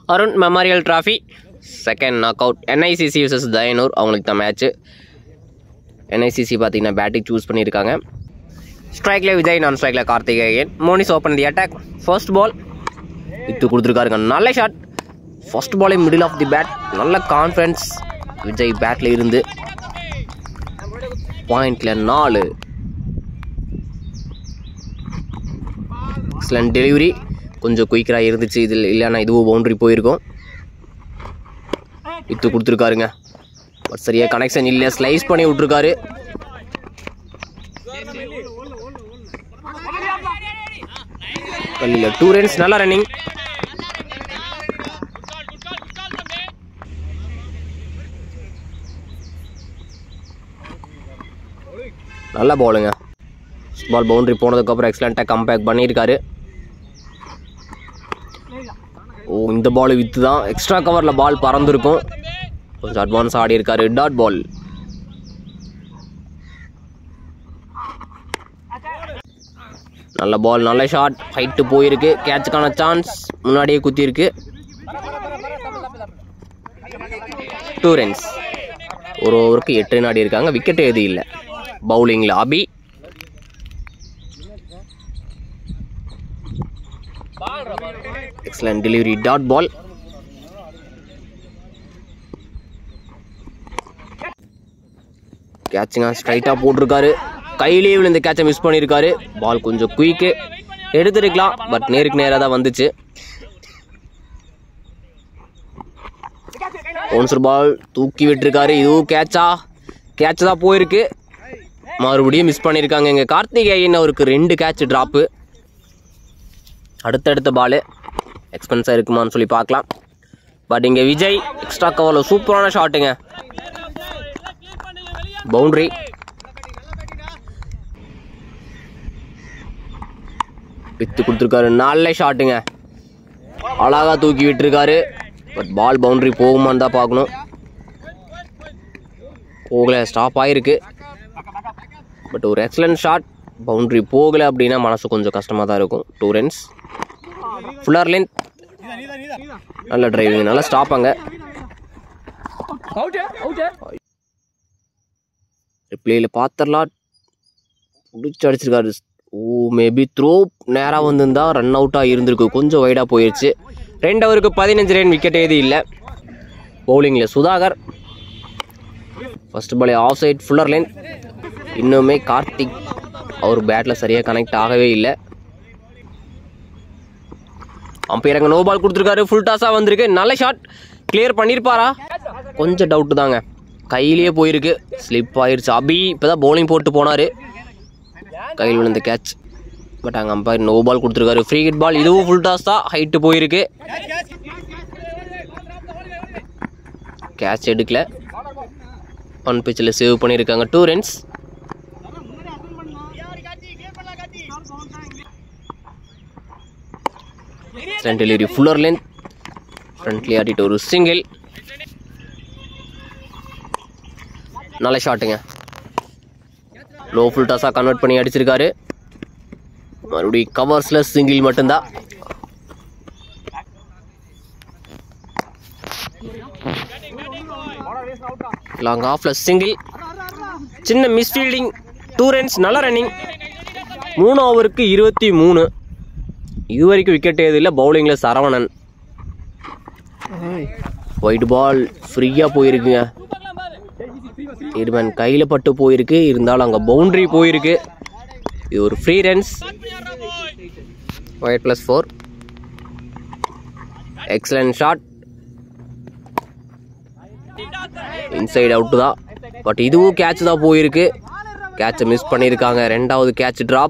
Arun memorial trophy second knock out NICC vs Thayanur அவங்களுக்கு தான் match என்ஐசிசி பார்த்தீங்கன்னா பேட்டிங் சூஸ் பண்ணியிருக்காங்க ஸ்ட்ரைக்கில் விஜய் நான் ஸ்ட்ரைக்கில் Karthikeyan Monis open the attack first ball விட்டு கொடுத்துருக்காருங்க நல்ல ஷாட் ஃபர்ஸ்ட் பாலே மிடில் ஆஃப் தி பேட் நல்ல கான்ஃபிடன்ஸ் விஜய் பேட்டில் இருந்து பாயிண்ட்ல நாலு எக்ஸலண்ட் டெலிவரி கொஞ்சம் குயிக்கராக இருந்துச்சு இதில் இல்லைன்னா இதுவும் பவுண்டரி போயிருக்கும் வித்து கொடுத்துருக்காருங்க பட் சரியாக கனெக்ஷன் இல்லை ஸ்லைஸ் பண்ணி விட்ருக்காரு கல்லில் டூ ரன்ஸ் நல்லா ரன்னிங் நல்ல பாலுங்க பால் பவுண்டரி போனதுக்கப்புறம் எக்ஸலண்ட்டாக கம்பேக் பண்ணியிருக்காரு ஓ இந்த பால் வித்து தான் எக்ஸ்ட்ரா கவரில் பால் பறந்துருக்கும் கொஞ்சம் அட்வான்ஸ் ஆடி இருக்காரு டாட் பால் நல்ல பால் நல்ல ஷாட் ஹைட்டு போயிருக்கு கேட்சுக்கான சான்ஸ் முன்னாடியே குத்திருக்கு டூ ரன்ஸ் ஒரு ஓவருக்கு எட்டு ரன் ஆடி இருக்காங்க விக்கெட் எதுவும் இல்லை பவுலிங்கில் Abhi excellent delivery dot ball கேட்சுங்க ஸ்ட்ரைட்டாக போட்டிருக்காரு கையிலேயே விழுந்த கேட்சை மிஸ் பண்ணியிருக்காரு பால் கொஞ்சம் குயிக்கு எடுத்துருக்கலாம் பட் நேருக்கு நேராக தான் வந்துச்சு ஒன்சர் பால் தூக்கி விட்டுருக்காரு இதுவும் கேட்சா கேட்ச் தான் போயிருக்கு மறுபடியும் மிஸ் பண்ணியிருக்காங்க இங்கே கார்த்திகேயன் அவருக்கு ரெண்டு கேட்ச் ட்ராப்பு அடுத்தடுத்த பாலு எக்ஸ்பென்ஸாக இருக்குமான்னு சொல்லி பார்க்கலாம் பட் இங்கே விஜய் எக்ஸ்ட்ரா கவரில் சூப்பரான ஷாட்டுங்க பவுண்ட்ரி வித்து கொடுத்துருக்காரு நல்ல ஷாட்டுங்க அழகா தூக்கி விட்டுருக்காரு பட் பால் பவுண்டரி போகுமான்னு தான் பார்க்கணும் போகல ஸ்டாப் ஆயிருக்கு பட் ஒரு எக்ஸலண்ட் ஷாட் பவுண்டரி போகலை அப்படின்னா மனசு கொஞ்சம் கஷ்டமாக தான் இருக்கும் டூ ரன்ஸ் ஃபுல்லர் லென்த் நல்ல டிரைவிங் நல்லா ஸ்டாப் அங்கே ரிப்ளேயில் பார்த்தரலாம் பிடிச்சி அடிச்சிருக்காரு ஓ மேபி த்ரோ நேராக வந்திருந்தா ரன் அவுட்டாக இருந்திருக்கு கொஞ்சம் வைடாக போயிடுச்சு ரெண்டு ஓவருக்கு பதினஞ்சு ரன் விக்கெட் ஏது இல்லை பவுலிங்கில் சுதாகர் ஃபர்ஸ்ட் பாலே ஆஃப் சைட் ஃபுல்லர் லைன் இன்னுமே கார்த்திக் அவர் பேட்டில் சரியாக கனெக்ட் ஆகவே இல்லை அம்பையர் அங்கே நோ பால் கொடுத்துருக்காரு ஃபுல் டாஸாக வந்திருக்கு நல்ல ஷாட் கிளியர் பண்ணியிருப்பாரா கொஞ்சம் டவுட்டு தாங்க கையிலேயே போயிருக்கு ஸ்லிப் ஆயிருச்சு அபி இப்போ தான் பவுலிங் போட்டு போனார் கையில் விழுந்த கேட்ச் பட் அங்கே அம்பையர் நோ பால் கொடுத்துருக்காரு ஃப்ரீ ஹிட் பால் இதுவும் ஃபுல் டாஸ் தான் ஹைட்டு போயிருக்கு கேட்ச் எடுக்கல ஒன் பிச்சில் சேவ் பண்ணியிருக்காங்க two runs front delivery fuller length friendly ஆடிட்டு ஒரு சிங்கிள் நல்ல ஷாட்டுங்க லோ ஃபுல் டாஸாக கன்வெர்ட் பண்ணி அடிச்சிருக்காரு மறுபடியும் கவர்ஸில் சிங்கிள் மட்டும்தான் லாங் ஆஃப்ல சிங்கிள் சின்ன மிஸ்ஃபீல்டிங் டூ ரன்ஸ் நல்ல ரன்னிங் மூணு ஓவருக்கு இருபத்தி மூணு இது வரைக்கும் விக்கெட் எதுவும் இல்லை பவுலிங்கில் சரவணன் ஒயிட் பால் ஃப்ரீயாக போயிருக்குங்க இருமன் கையில் பட்டு போயிருக்கு இருந்தாலும் அங்கே பவுண்டரி போயிருக்கு இது ஒரு free runs wide plus four excellent shot inside out தான் பட் இதுவும் கேட்ச் தான் போயிருக்கு கேட்சை மிஸ் பண்ணியிருக்காங்க ரெண்டாவது கேட்ச் ட்ராப்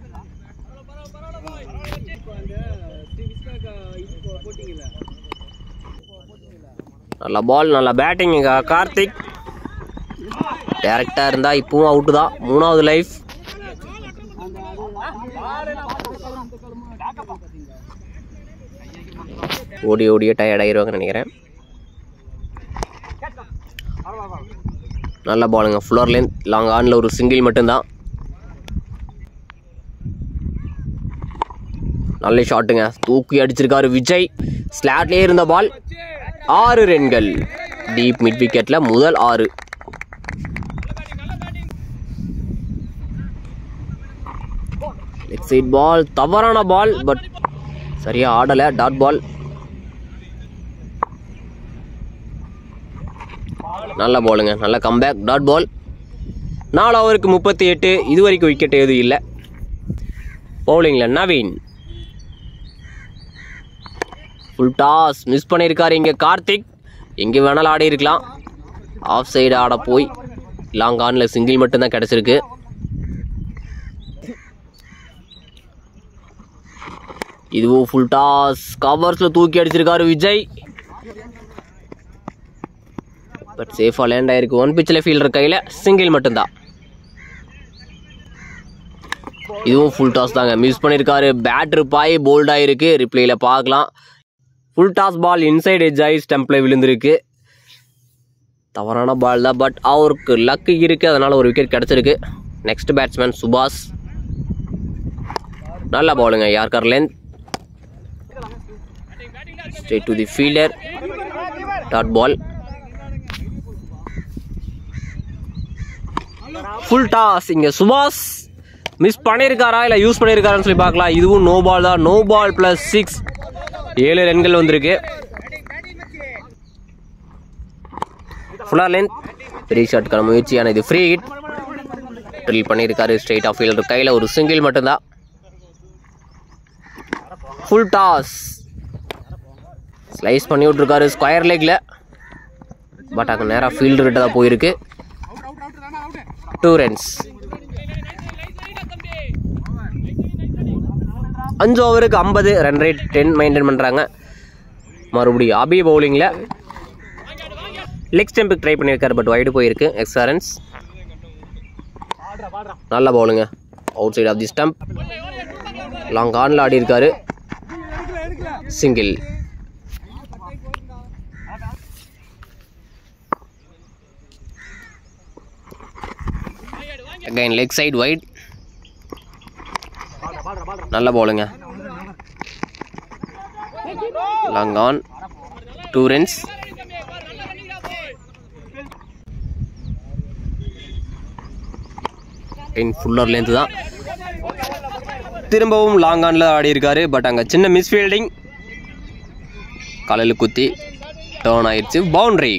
நல்ல பால் நல்ல பேட்டிங் கார்த்திக் டேரக்டாக இருந்தால் இப்பவும் அவுட்டு தான் மூணாவது லைஃப் ஓடி ஓடியே டயர்ட் ஆகிருவாங்கன்னு நினைக்கிறேன் நல்ல பாலுங்க ஃபுல்லர் லென்த் லாங் ஆனில் ஒரு சிங்கிள் மட்டும்தான் நல்ல ஷாட்டுங்க தூக்கி அடிச்சிருக்காரு விஜய் ஸ்லாட்லேயே இருந்த பால் ஆறு ரன்கள் டீப் மிட் விக்கெட்டில் முதல் ஆறு லெக் சைட் பால் தவறான பால் பட் சரியா ஆடலை டாட் பால் நல்ல பாலுங்க நல்ல கம்பேக் டாட் பால் நாலு ஓவருக்கு முப்பத்தி எட்டு இது வரைக்கும் விக்கெட் எதுவும் இல்லை பவுலிங்கில் நவீன் ஃபுல் டாஸ் மிஸ் பண்ணியிருக்காரு இங்கே கார்த்திக் எங்கே வேணாலும் ஆடி இருக்கலாம் ஆஃப் சைடு ஆட போய் லாங் ஆனில் சிங்கிள் மட்டும்தான் கிடச்சிருக்கு இதுவும் ஃபுல் டாஸ் கவர்ஸில் தூக்கி அடிச்சிருக்காரு விஜய் பட் சேஃபாக லேண்ட் ஆயிருக்கு ஒன் பிச்சில் ஃபீல்டர் கையில் சிங்கிள் மட்டும்தான் இதுவும் ஃபுல் டாஸ் தாங்க மிஸ் பண்ணியிருக்காரு பேட்ரு பாய் போல்டாக இருக்கு ரிப்ளையில் பார்க்கலாம் full toss ball inside edge ஆகி ஸ்டம்பில் விழுந்திருக்கு தவறான பால் தான் பட் அவருக்கு லக்கு இருக்குது அதனால் ஒரு விக்கெட் கிடச்சிருக்கு நெக்ஸ்ட் பேட்ஸ்மேன் சுபாஷ் நல்ல பாலுங்க yorker length straight to the fielder dot ball full toss இங்கே சுபாஷ் மிஸ் பண்ணியிருக்காரா இல்லை யூஸ் பண்ணியிருக்காரான்னு சொல்லி பார்க்கலாம் இதுவும் நோ பால் தான் நோ பால் ப்ளஸ் சிக்ஸ் ஏழு ரன்கள் வந்திருக்கு ஃபுல்லாக லென்த் பெரிய ஷாட்டுக்கான முயற்சியான இது ஃப்ரீ ஹிட் ட்ரில் பண்ணியிருக்காரு ஸ்ட்ரெயிட் ஆஃப் ஃபீல்டர் கையில் ஒரு சிங்கிள் மட்டும்தான் ஃபுல் டாஸ் ஸ்லைஸ் பண்ணி விட்ருக்காரு ஸ்கொயர் லெக்கில் பட் அங்கே நேராக ஃபீல்டு கிட்ட தான் போயிருக்கு டூ ரன்ஸ் அஞ்சு ஓவருக்கு ஐம்பது ரன் ரேட் டென் மெயின்டைன் பண்ணுறாங்க மறுபடியும் அபி பவுலிங்கில் லெக் ஸ்டெம்புக்கு ட்ரை பண்ணியிருக்காரு பட் வைடு போயிருக்கு எக்ஸ்ட்ரா ரன்ஸ் நல்ல பவுலுங்க outside off the stump long ஆனில் ஆடி இருக்காரு single again leg side wide நல்ல பவுலுங்க long on two runs in fuller length தான் திரும்பவும் லாங் ஆனில் ஆடி இருக்காரு பட் அங்கே சின்ன மிஸ்ஃபீல்டிங் காலையில் குத்தி டேர்ன் ஆயிடுச்சு பவுண்ட்ரி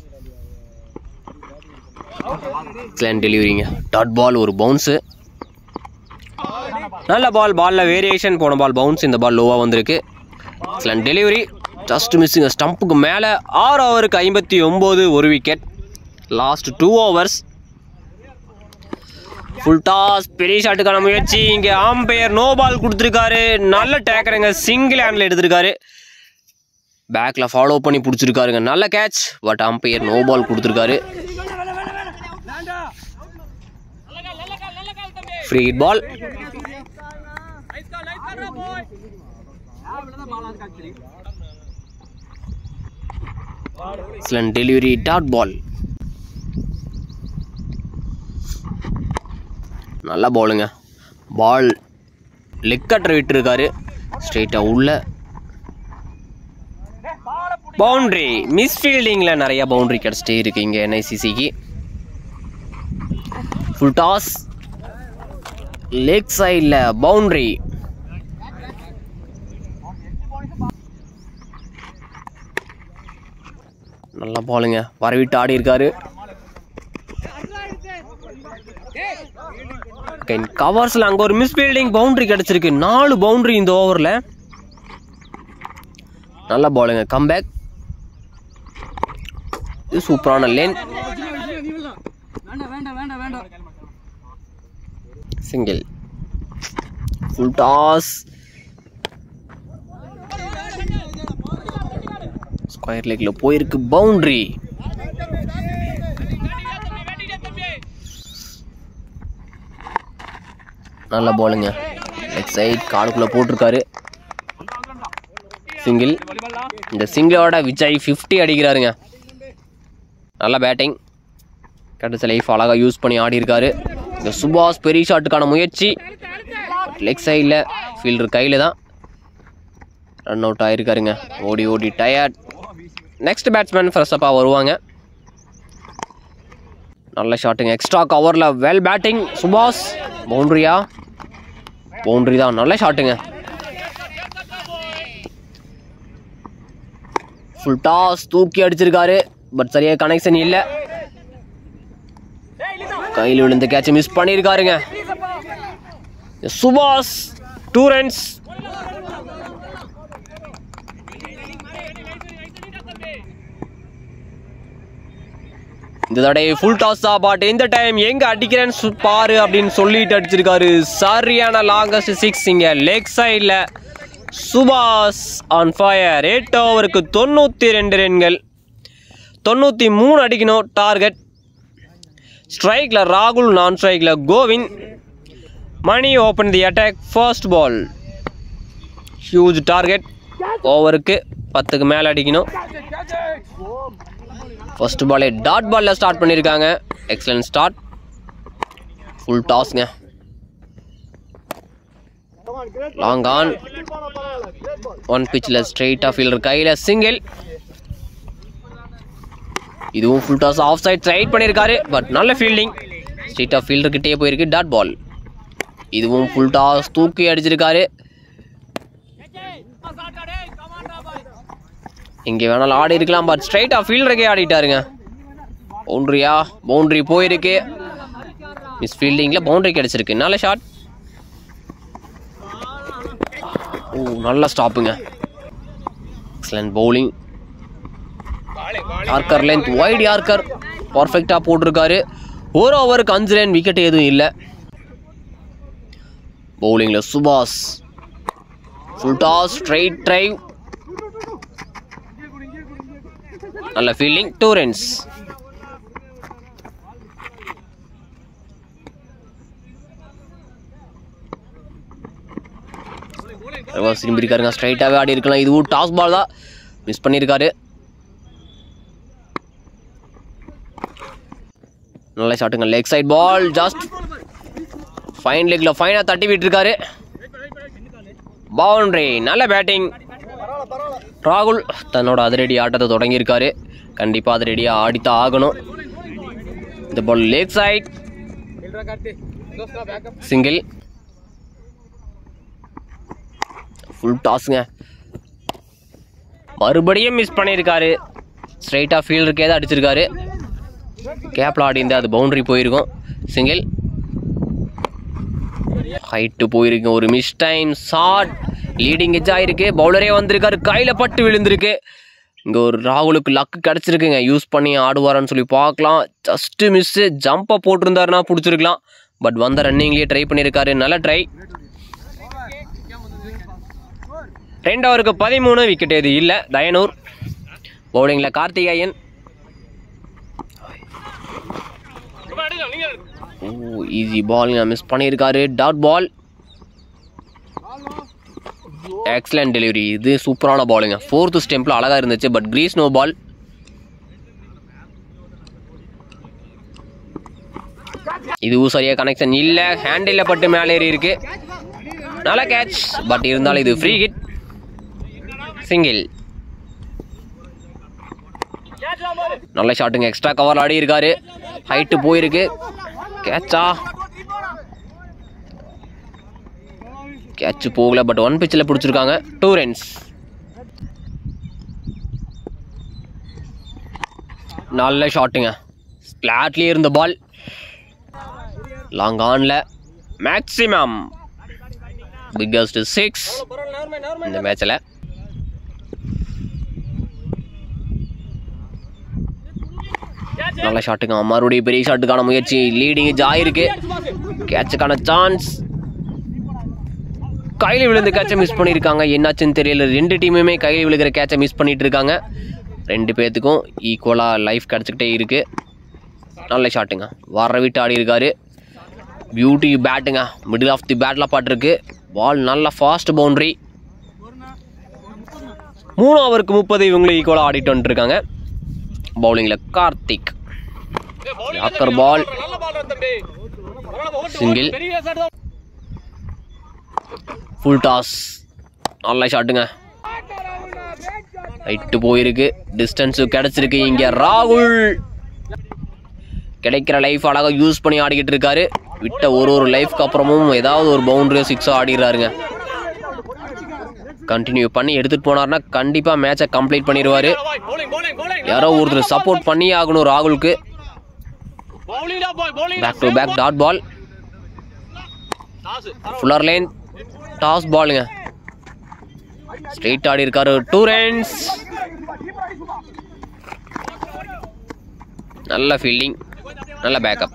எக்ஸலண்ட் டெலிவரிங்க டாட் பால் ஒரு பவுன்ஸு நல்ல பால் பாலில் வேரியேஷன் போன பால் பவுன்ஸ் இந்த பால் லோவாக வந்திருக்கு எக்ஸலண்ட் டெலிவரி ஜஸ்ட் மிஸ்ஸிங்க ஸ்டம்புக்கு மேலே ஆறு ஓவருக்கு ஐம்பத்தி ஒம்பது ஒரு wicket last two overs full toss பெரிய ஷாட்டுக்கான முயற்சி இங்கே ஆம்பையர் நோ பால் கொடுத்துருக்காரு நல்ல டேக்கருங்க சிங்கிள் ஹேண்டில் எடுத்திருக்காரு பேக்கில் ஃபாலோ பண்ணி பிடிச்சிருக்காருங்க நல்ல catch but umpire no ball கொடுத்துருக்காரு free hit ball excellent delivery dot ball நல்ல பாலுங்க பால் லெக் கட்டர் விட்டுருக்காரு ஸ்ட்ரெயிட்டாக உள்ள பவுண்ட்ரி மிஸ்ஃபீல்டிங்கில் நிறைய பவுண்ட்ரி கிடச்சிட்டே இருக்கு இங்கே என்ஐசிசிக்கு ஃபுல் டாஸ் லெக் சைடில் பவுண்ட்ரி நல்ல பாலுங்க வரவிட்டு ஆடி இருக்காரு கவர்ஸில் அங்கே ஒரு மிஸ்பீல்டிங் பவுண்டரி கிடச்சிருக்கு நாலு பவுண்டரி இந்த ஓவரில் நல்ல பாலுங்க கம்பேக் இது சூப்பரான லேன் சிங்கிள் ஃபுல் டாஸ் ஸ்கொயர் லெக்கில் போயிருக்கு பவுண்ட்ரி நல்ல பாலுங்க லெக் சைட் காலுக்குள்ளே போட்டிருக்காரு சிங்கிள் இந்த சிங்கிளோட விஜய் ஃபிஃப்டி அடிக்கிறாருங்க நல்ல பேட்டிங் கடைசி லைஃப் அழகாக யூஸ் பண்ணி ஆடி இருக்காரு இந்த சுபாஷ் பெரிய ஷாட்டுக்கான முயற்சி லெக் சைடில் ஃபீல்டர் கையில் தான் ரன் அவுட் ஆயிருக்காருங்க ஓடி ஓடி டயர்ட் நெக்ஸ்ட் பேட்ஸ்மேன் ஃப்ரெஷ்ஷப்பாக வருவாங்க நல்ல ஷாட்டுங்க எக்ஸ்ட்ரா கவரில் வெல் பேட்டிங் சுபாஷ் பவுண்ட்ரியா பவுண்ட்ரி தான் நல்ல ஷாட்டுங்க ஃபுல் டாஸ் தூக்கி அடிச்சிருக்காரு பட் சரியா கனெக்ஷன் இல்லை கையில் விழுந்த கேட்ச் மிஸ் பண்ணியிருக்காருங்க சுபாஷ் டூ ரன்ஸ் இந்த தடவை ஃபுல் டாஸ் தான் பட் இந்த டைம் எங்க அடிக்கிறேன்னு சு- பாரு அப்படின்னு சொல்லிட்டு அடிச்சிருக்காரு சரியான லாங்கஸ்ட் சிக்ஸ் இங்க லெக் சைடில் சுபாஷ் ஆன் ஃபயர் எட்டு ஓவருக்கு தொண்ணூற்றி ரெண்டு ரன்கள் தொண்ணூற்றி மூணு அடிக்கணும் டார்கெட் ஸ்ட்ரைக்கில் ராகுல் நான் ஸ்ட்ரைக்கில் Govind Mani open the attack first ball huge target ஓவருக்கு பத்துக்கு மேலே அடிக்கணும் ஃபர்ஸ்ட் பாலே டாட் பாலில் ஸ்டார்ட் பண்ணியிருக்காங்க எக்ஸலன்ட் ஸ்டார்ட் ஃபுல் டாஸ்ங்க லாங் ஆன் ஒன் பிச்சில் ஸ்ட்ரெயிட்டாக ஃபீல்டர் கையில் சிங்கிள் இதுவும் ஃபுல் டாஸ் ஆஃப் சைட் ரைட் பண்ணியிருக்காரு பட் நல்ல ஃபீல்டிங் ஸ்ட்ரெயிட்டாக ஃபீல்டர் கிட்டே போயிருக்கு டாட் பால் இதுவும் ஃபுல் டாஸ் தூக்கி அடிச்சிருக்காரு இங்கே வேணாலும் ஆடி இருக்கலாம் பட் ஸ்ட்ரைட்டாக ஃபீல்டருக்கே ஆடிட்டாருங்க பவுண்ட்ரியா பவுண்ட்ரி போயிருக்கு மிஸ் ஃபீல்டிங்கில் பவுண்ட்ரி கிடச்சிருக்கு நல்ல ஷாட் ஓ நல்ல ஸ்டாப்புங்க excellent bowling yorker length wide yorker பர்ஃபெக்டாக போட்டிருக்காரு ஒரு ஓவருக்கு அஞ்சு ரன் விக்கெட் எதுவும் இல்லை பவுலிங்கில் Subash full toss straight drive நல்ல ஃபீல்டிங் டூ ரன்ஸ் ரிவர்ஸ் திரும்பி இருக்காருங்க ஸ்ட்ரைட்டாகவே ஆடி இருக்கலாம் இதுவும் டாஸ் பால் தான் மிஸ் பண்ணியிருக்காரு நல்ல ஷாட்டுங்க leg side ball just fine லெக்ல ஃபைனாக தட்டி விட்டுருக்காரு பவுண்டரி நல்ல பேட்டிங் ராகுல் தன்னோட அதிரடி ஆட்டத்தை தொடங்கியிருக்காரு கண்டிப்பாக அதிரடியாக ஆடித்தான் ஆகணும் இந்த ball leg side single full டாஸுங்க மறுபடியும் மிஸ் பண்ணியிருக்காரு ஸ்ட்ரைட்டாக ஃபீல்டருக்கே தான் அடிச்சிருக்காரு கேப்பில் ஆடி இருந்தால் அது பவுண்டரி போயிருக்கும் சிங்கிள் ஹைட்டு போயிருக்கு ஒரு miss time shot leading edge ஆயிருக்கு பவுலரே வந்திருக்காரு கையில் பட்டு விழுந்திருக்கு இங்கே ஒரு ராகுலுக்கு லக்கு கிடச்சிருக்குங்க யூஸ் பண்ணி ஆடுவாரான்னு சொல்லி பார்க்கலாம் ஜஸ்ட்டு மிஸ்ஸு ஜம்பை போட்டிருந்தாருன்னா பிடிச்சிருக்கலாம் பட் வந்த ரன்னிங்லேயே ட்ரை பண்ணியிருக்காரு நல்ல ட்ரை ரெண்டு ஓவருக்கு பதிமூணு விக்கெட் எது இல்லை தயனூர் பவுலிங்கில் கார்த்திகேயன் ஓ ஈஸி பால் மிஸ் பண்ணியிருக்காரு டாட் பால் எக்ஸலண்ட் டெலிவரி இது சூப்பரான பாலுங்க ஃபோர்த்து ஸ்டெம்பில் அழகாக இருந்துச்சு பட் கிரீஸ் நோ பால் இதுவும் சரியாக கனெக்ஷன் இல்லை ஹேண்டில் பட்டு மேலே ஏறி இருக்கு நல்ல கேட்ச் பட் இருந்தாலும் இது ஃப்ரீ ஹிட் சிங்கிள் நல்ல ஷாட்டுங்க எக்ஸ்ட்ரா கவர் ஆடி இருக்காரு ஹைட்டு போயிருக்கு கேட்சா கேட்ச் போகல பட் ஒன் பிச்சில் பிடிச்சிருக்காங்க டூ ரன்ஸ் நல்ல ஷாட்டுங்க ஸ்பிளாட்லேயே இருந்த பால் லாங் ஆனில் மேக்ஸிமம் பிக்கஸ்ட் சிக்ஸ் இந்த மேட்ச்சில் நல்ல ஷாட்டுங்க மறுபடியும் பெரிய ஷாட்டுக்கான முயற்சி லீடிங் ஆயிருக்கு கேட்சுக்கான சான்ஸ் கையில் விழுந்த கேட்சை மிஸ் பண்ணியிருக்காங்க என்னாச்சுன்னு தெரியல ரெண்டு டீமுமே கையில் விழுகிற கேட்சை மிஸ் பண்ணிட்டு இருக்காங்க ரெண்டு பேர்த்துக்கும் ஈக்குவலாக லைஃப் கிடச்சிக்கிட்டே இருக்கு நல்ல ஷாட்டுங்க வர விட்டு ஆடி இருக்காரு பியூட்டி பேட்டுங்க மிடில் ஆஃப் தி பேட்டில் பாட்டிருக்கு பால் நல்ல ஃபாஸ்ட் பவுண்ட்ரி மூணு ஓவருக்கு முப்பது இவங்களும் ஈக்குவலாக ஆடிட்டு வந்துருக்காங்க பவுலிங்கில் Karthik yorker ball single full toss நல்ல ஷாட்டுங்க ரைட்டு போயிருக்கு டிஸ்டன்ஸு கிடைச்சிருக்கு இங்க ராகுல் கிடைக்கிற லைஃப் அழகா யூஸ் பண்ணி ஆடிக்கிட்டு இருக்காரு விட்ட ஒரு ஒரு லைஃப்க்கு அப்புறமும் ஏதாவது ஒரு பவுண்டரியோ சிக்ஸோ ஆடிடுறாருங்க கண்டினியூ பண்ணி எடுத்துட்டு போனார்னா கண்டிப்பா மேட்சை கம்ப்ளீட் பண்ணிடுவாரு யாரோ ஒருத்தர் சப்போர்ட் பண்ணி ஆகணும் ராகுலுக்கு back to back dot ball fuller line toss பாலுங்க ஸ்ட்ரெயிட் ஆடி இருக்காரு டூ ரன்ஸ் நல்ல ஃபீல்டிங் நல்ல பேக்கப்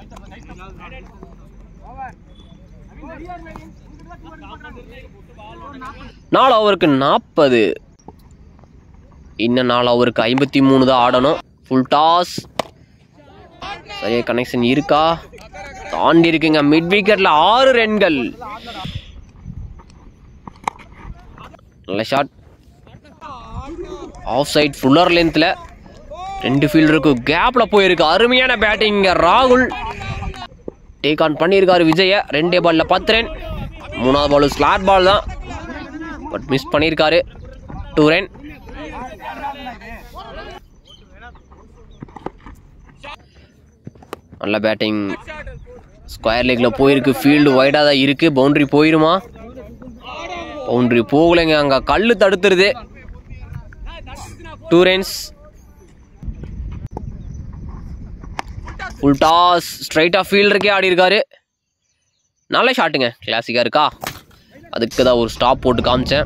நாலு ஓவருக்கு நாற்பது இன்னும் நாலு ஓவருக்கு ஐம்பத்தி மூணு தான் ஆடணும் ஃபுல் டாஸ் சரியா கனெக்ஷன் இருக்கா தாண்டி இருக்குங்க மிட் விக்கெட்ல ஆறு ரன்கள் நல்ல ஷாட் ஆஃப் சைட் ஃபுல்லர் லென்த்தில் ரெண்டு ஃபீல்டருக்கு கேப்பில் போயிருக்கு அருமையான பேட்டிங் ராகுல் டேக் ஆன் பண்ணியிருக்காரு விஜய ரெண்டே பால்ல பத்து ரன் மூணாவது பால் ஸ்லாட் பால் தான் பட் மிஸ் பண்ணியிருக்காரு டூ ரன் நல்ல பேட்டிங் ஸ்கொயர் லெக்கில் போயிருக்கு ஃபீல்டு ஒய்டாக தான் இருக்குது பவுண்ட்ரி போயிருமா பவுண்ட்ரி போகலைங்க அங்கே கல் தடுத்துருது டூ ரன்ஸ் ஃபுல் டாஸ் ஸ்ட்ரைட்டாக ஃபீல்டருக்கே ஆடி இருக்காரு நல்ல ஷாட்டுங்க கிளாசிக்காக இருக்கா அதுக்கு தான் ஒரு ஸ்டாப் போட்டு காமிச்சேன்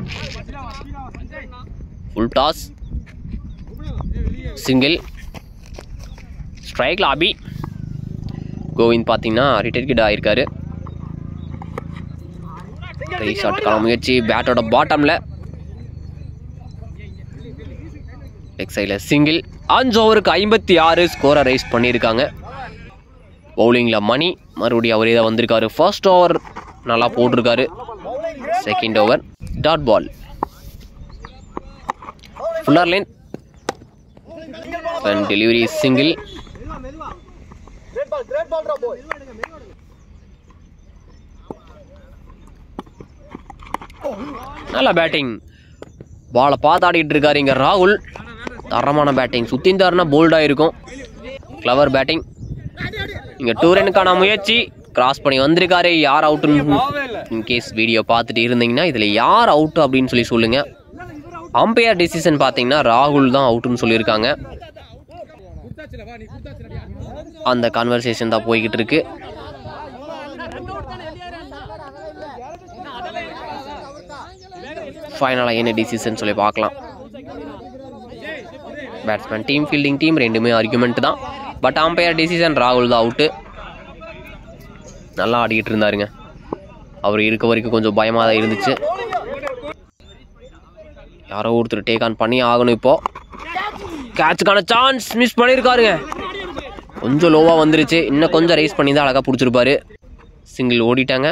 ஃபுல் டாஸ் சிங்கிள் ஸ்ட்ரைக்கில் அபி கோவிந்த் பார்த்தீங்கன்னா ரிட்டையர் கிட் ஆயிருக்காரு கை ஷாட்டுக்கான முயற்சி பேட்டோட பாட்டமில் லெக் சைடில் சிங்கிள் அஞ்சு ஓவருக்கு ஐம்பத்தி ஆறு ஸ்கோரை ரைஸ் பண்ணியிருக்காங்க பவுலிங்கில் மணி மறுபடியும் அவரே தான் வந்திருக்காரு ஃபர்ஸ்ட் ஓவர் நல்லா போட்டிருக்காரு second over dot ball fuller line and delivery single நல்ல பேட்டிங் பாலை பார்த்து ஆடிட்டு இருக்காரு இங்க ராகுல் தரமான பேட்டிங் சுத்திந்தாருன்னா போல்டாக இருக்கும் கிளவர் பேட்டிங் இங்க டூ ரனுக்கான முயற்சி கிராஸ் பண்ணி வந்திருக்காரு யார் அவுட்டுன்னு இன்கேஸ் வீடியோ பார்த்துட்டு இருந்தீங்கன்னா இதில் யார் அவுட் அப்படின்னு சொல்லி சொல்லுங்க அம்பையர் டிசிஷன் பார்த்தீங்கன்னா ராகுல் தான் அவுட்டுன்னு சொல்லியிருக்காங்க அந்த கான்வர்சேஷன் தான் போய்கிட்டு இருக்கு ஃபைனலாக என்ன டிசிஷன் சொல்லி பார்க்கலாம் பேட்ஸ்மேன் டீம் ஃபீல்டிங் டீம் ரெண்டுமே ஆர்குமெண்ட் தான் பட் அம்பையர் டிசிஷன் ராகுல் தான் அவுட்டு நல்லா ஆடிக்கிட்டு இருந்தாருங்க அவர் இருக்க வரைக்கும் கொஞ்சம் பயமாக தான் இருந்துச்சு யாரோ ஒருத்தர் டேக் ஆன் பண்ணி ஆகணும் இப்போ கேட்சுக்கான சான்ஸ் மிஸ் பண்ணியிருக்காருங்க கொஞ்சம் லோவாக வந்துருச்சு இன்னும் கொஞ்சம் ரைஸ் பண்ணி தான் அழகாக பிடிச்சிருப்பாரு சிங்கிள் ஓடிட்டாங்க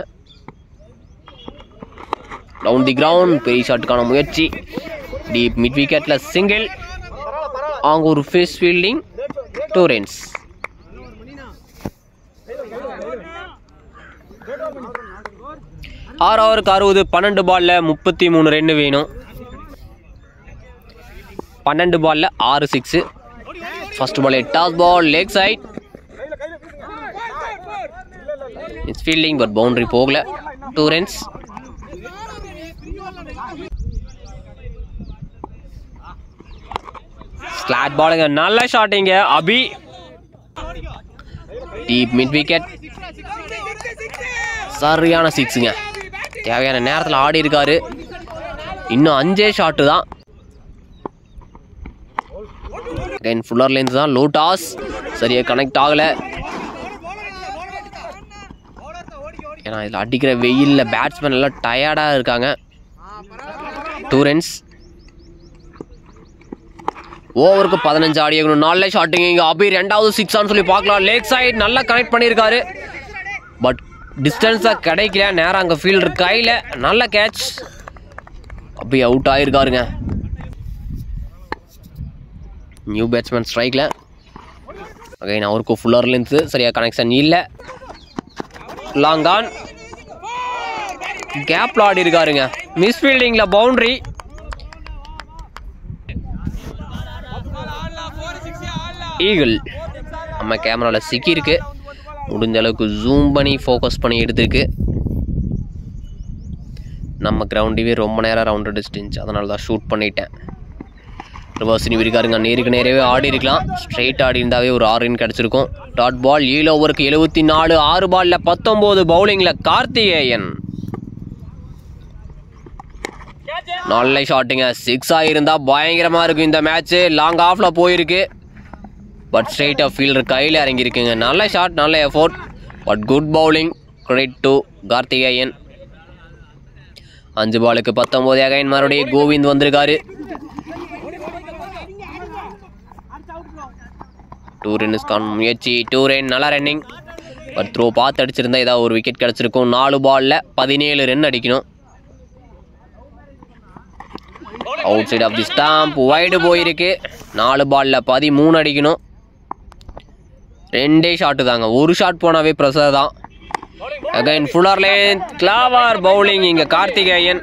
டவுன் தி கிரவுண்ட் பெரிய ஷாட்டுக்கான முயற்சி டீப் மிட் விக்கெட்டில் சிங்கிள் அவங்க ஒரு ஃபேஸ் ஃபீல்டிங் டூ ரன்ஸ் ஆறு ஓவருக்கு அறுபது பன்னெண்டு பாலில் முப்பத்தி மூணு ரன் வேணும் பன்னெண்டு பாலில் ஆறு six first ball toss ball leg side it's fielding but boundary போகல டூ ரன்ஸ் ஸ்லாட் பாலுங்க நல்ல ஷாட்டிங்க அபி டீப் மிட் விக்கெட் சரியான சிக்ஸுங்க தேவையான நேரத்தில் ஆடி இருக்காரு இன்னும் அஞ்சே ஷாட்டு தான் தென் ஃபுல்லர் லென்ஸ் தான் லோ டாஸ் சரியாக கனெக்ட் ஆகலை ஏன்னா இதில் அடிக்கிற வெயிலில் பேட்ஸ்மேன் எல்லாம் டயர்டாக இருக்காங்க டூ ரன்ஸ் ஓவருக்கு பதினஞ்சு ஆடியணும் நல்ல ஷாட்டுங்க இங்கே அபி ரெண்டாவது சிக்ஸான்னு சொல்லி பார்க்கலாம் லேக் சைடு நல்லா கனெக்ட் பண்ணியிருக்காரு பட் டிஸ்டன்ஸாக கிடைக்கல நேரம் அங்கே ஃபீல்டர் கையில் நல்ல கேட்ச் அபி அவுட் ஆகிருக்காருங்க நியூ பேட்ஸ்மேன் ஸ்ட்ரைக்கில் அகைன் அவருக்கு ஃபுல்லர் லென்த்து சரியாக கனெக்ஷன் இல்லை லாங் ஆன் கேப்பில் ஆடி இருக்காருங்க மிஸ் ஃபீல்டிங்கில் பவுண்ட்ரி ஈகிள் நம்ம கேமராவில் சிக்கியிருக்கு முடிஞ்ச அளவுக்கு ஜூம் பண்ணி ஃபோக்கஸ் பண்ணி எடுத்திருக்கு நம்ம கிரவுண்டுவே ரொம்ப நேரம் ரவுண்ட் அடிச்சிட்டு அதனால தான் ஷூட் பண்ணிட்டேன் ரிவர்ஸ் நீ இருக்காருங்க நேருக்கு நேரவே ஆடி இருக்கலாம் ஸ்ட்ரைட் ஆடி இருந்தாவே ஒரு ஆறு ரன் கிடச்சிருக்கும் டாட் பால் ஏழு ஓவருக்கு எழுபத்தி நாலு ஆறு பாலில் பத்தொம்போது பவுலிங்கில் கார்த்திகேயன் நல்ல ஷாட்டுங்க சிக்ஸ் ஆகிருந்தா பயங்கரமாக இருக்கும் இந்த மேட்ச்சு லாங் ஆஃபில் போயிருக்கு பட் ஸ்ட்ரைட்டாக ஃபீல்டர் கையில் இறங்கியிருக்குங்க நல்ல ஷாட் நல்ல effort but good bowling credit to Karthikeyan அஞ்சு பாலுக்கு பத்தொம்போது அகைன் மறுபடியும் கோவிந்த் வந்திருக்காரு டூ ரன்ஸ்கான முயற்சி டூ ரன் நல்லா ரன்னிங் பட் த்ரோ பார்த்து அடிச்சிருந்தா ஏதாவது ஒரு விக்கெட் கிடச்சிருக்கும் நாலு பாலில் பதினேழு ரன் அடிக்கணும் outside off the stump wide போயிருக்கு நாலு பாலில் பதிமூணு அடிக்கணும் ரெண்டே ஷாட்டு தாங்க ஒரு ஷாட் போனாவே ப்ரெஷர் தான் again fuller length clever bowling இங்கே கார்த்திகேயன்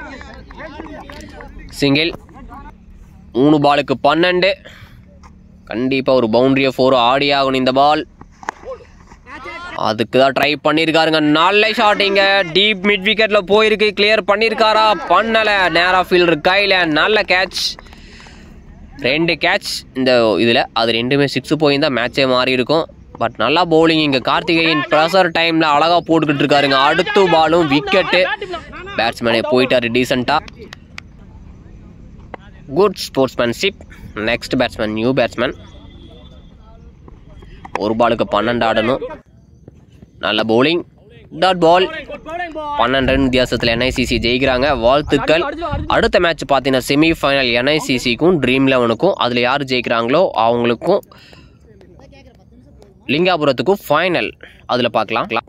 சிங்கிள் மூணு பாலுக்கு பன்னெண்டு கண்டிப்பாக ஒரு பவுண்டரியை ஃபோர் ஆடி ஆகணும் இந்த பால் அதுக்கு தான் ட்ரை பண்ணியிருக்காருங்க நல்ல ஷாட் இங்க டீப் மிட் விக்கெட்ல போயிருக்கு கிளியர் பண்ணியிருக்காரா பண்ணல நேரா ஃபீல்டர் கையில நல்ல கேட்ச் ரெண்டு கேட்ச் இந்த இதில் அது ரெண்டுமே சிக்ஸ் போயிருந்தா மேட்சே மாறி இருக்கும் பட் நல்லா பவுலிங் இங்கே கார்த்திகேயன் ப்ரெஷர் டைமில் அழகாக போட்டுக்கிட்டு இருக்காருங்க அடுத்து பாலும் விக்கெட்டு பேட்ஸ்மேனே போயிட்டாரு டீசெண்டாக good sportsmanship next batsman new batsman ஒரு பாலுக்கு பன்னெண்டு ஆடணும் நல்ல பவுலிங் டாட் பால் பன்னெண்டு ரன் வித்தியாசத்தில் என்ஐசிசி ஜெயிக்கிறாங்க வாழ்த்துக்கள் அடுத்த மேட்ச் பார்த்தீங்கன்னா செமிஃபைனல் என்ஐசிசிக்கும் ட்ரீம் லெவனுக்கும் அதில் யார் ஜெயிக்கிறாங்களோ அவங்களுக்கும் லிங்காபுரத்துக்கும் ஃபைனல் அதில் பார்க்கலாம்